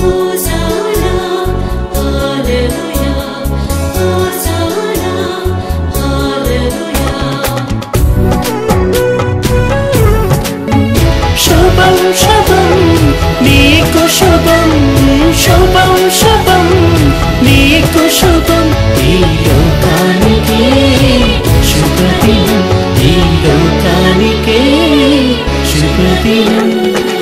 Hosanna, Hallelujah, Hosanna, Hallelujah. శుభం శుభం నీకు శుభం శుభం శుభం నీకు శుభం ఈ లోకానికి శుభదినం ఈ లోకానికి శుభదినం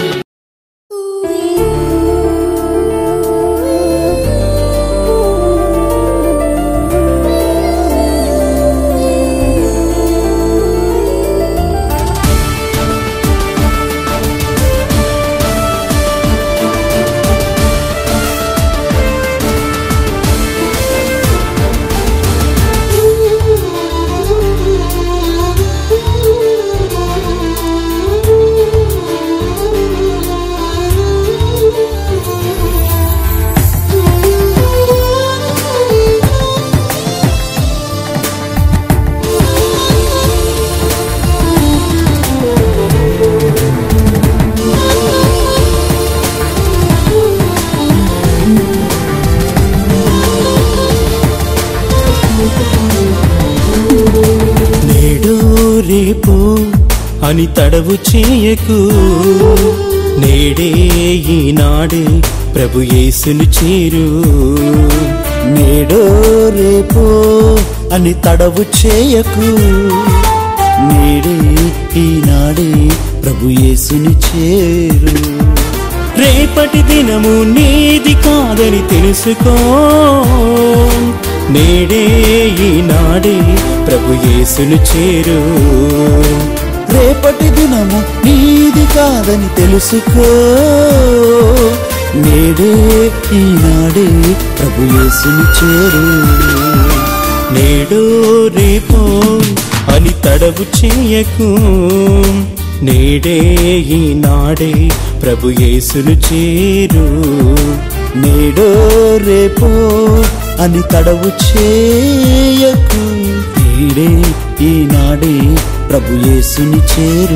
నేడు రేపు అని తడవు చేయకు నేడే ఈనాడే ప్రభు యేసును చేరు నేడో రేపో అని తడవు చేయకు నేడే ఈనాడే ప్రభు యేసుని చేరు రేపటి దినము నీది కాదని తెలుసుకో నేడే ఈనాడే ప్రభు యేసును చేరు రేపటి దినము నీది కాదని తెలుసుకో నేడే ఈనాడే ప్రభు యేసుని చేరు నేడు రేపో అని తడవు చేయకు నేడే ఈనాడే ప్రభు యేసును చేరు నేడో రేపో అని తడవు చేయకు నేడే ఈనాడే ప్రభు యేసుని చేరు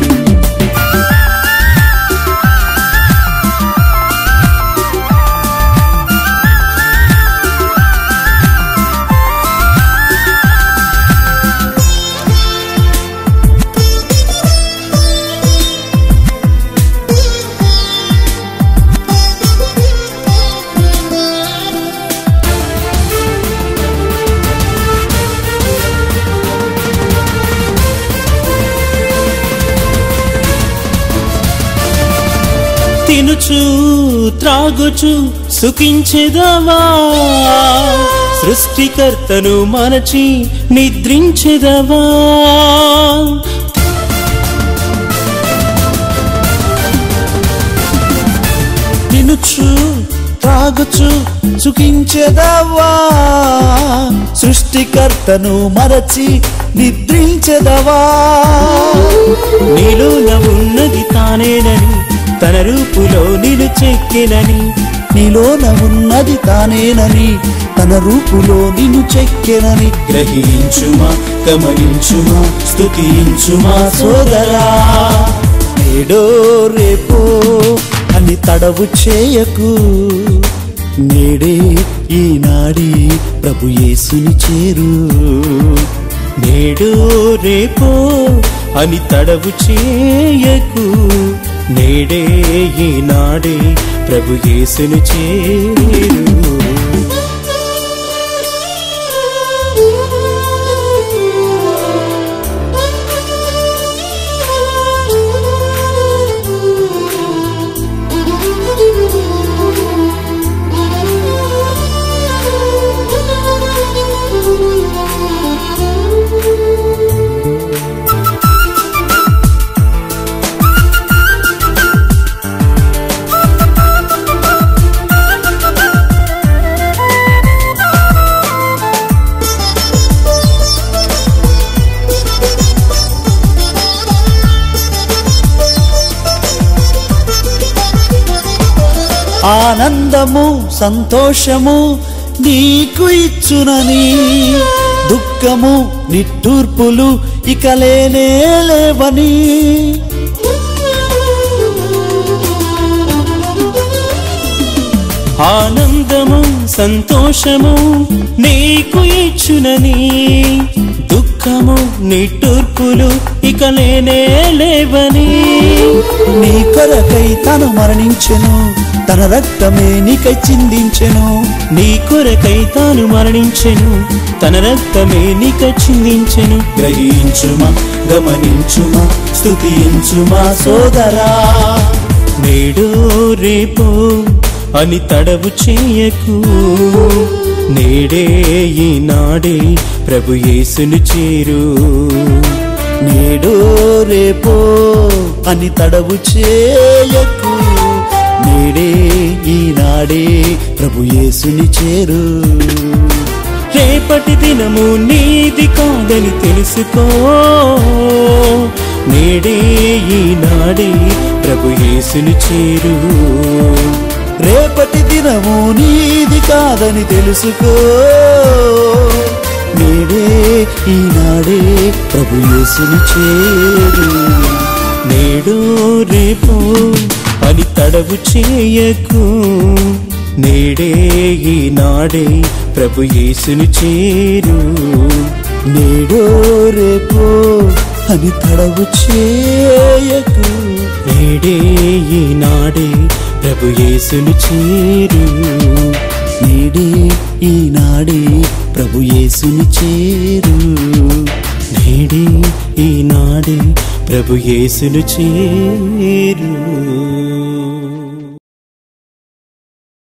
తినుచు త్రాగుచు సుఖించెదవా సృష్టికర్తను మనచి నిద్రించెదవా తినుచు త్రాగుచు సుఖించెదవా సృష్టికర్తను మరచి నిద్రించెదవా నీలోన ఉన్నది తానేనని తన రూపులో నిలు చెక్కినని నీలోన ఉన్నది తానేనని తన రూపులో నిన్ను చెక్కెనని గ్రహించుమా గమనించుమా స్తుతించుమా సోదరా నేడో రేపో అని తడవు చేయకు నేడే ఈనాడే ప్రభు యేసుని చేరు నేడు రేపో అని తడవు చేయకు నేడే ఈనాడే ప్రభు యేసును చేరు ఆనందము సంతోషము నీకు ఇచ్చునని దుఃఖము నిట్టూర్పులు ఇక లేనే లేవని ఆనందము సంతోషము నీకు ఇచ్చునని దుఃఖము నిట్టూర్పులు ఇక లేనే లేవని నీ కొరకై తను మరణించెను తన రక్తమే నీకై చిందించెను నీ కొరకై తాను మరణించెను తన రక్తమే నీక చిందించెను గ్రహించుమా గమనించుమా స్తుతించుమా సోదరా నేడో రేపో అని తడవు చేయకు నేడే ఈనాడే ప్రభు యేసును చేరు నేడో రేపో అని తడవు చేయకు నేడే ఈనాడే ప్రభు యేసుని చేరు రేపటి దినము నీది కాదని తెలుసుకో నేడే ఈనాడే ప్రభు యేసును చేరు రేపటి దినము నీది కాదని తెలుసుకో నేడే ఈనాడే ప్రభు యేసుని చేరు నేడో రేపో అని తడవు చేయకు నేడే ఈనాడే ప్రభు యేసును చేరు నేడో రేపో అని తడవు చేయకు నేడే ఈనాడే ప్రభు యేసును చేరు నేడే ఈనాడే ప్రభు యేసుని చేరు నేడే ఈనాడే ప్రభు యేసును చేరు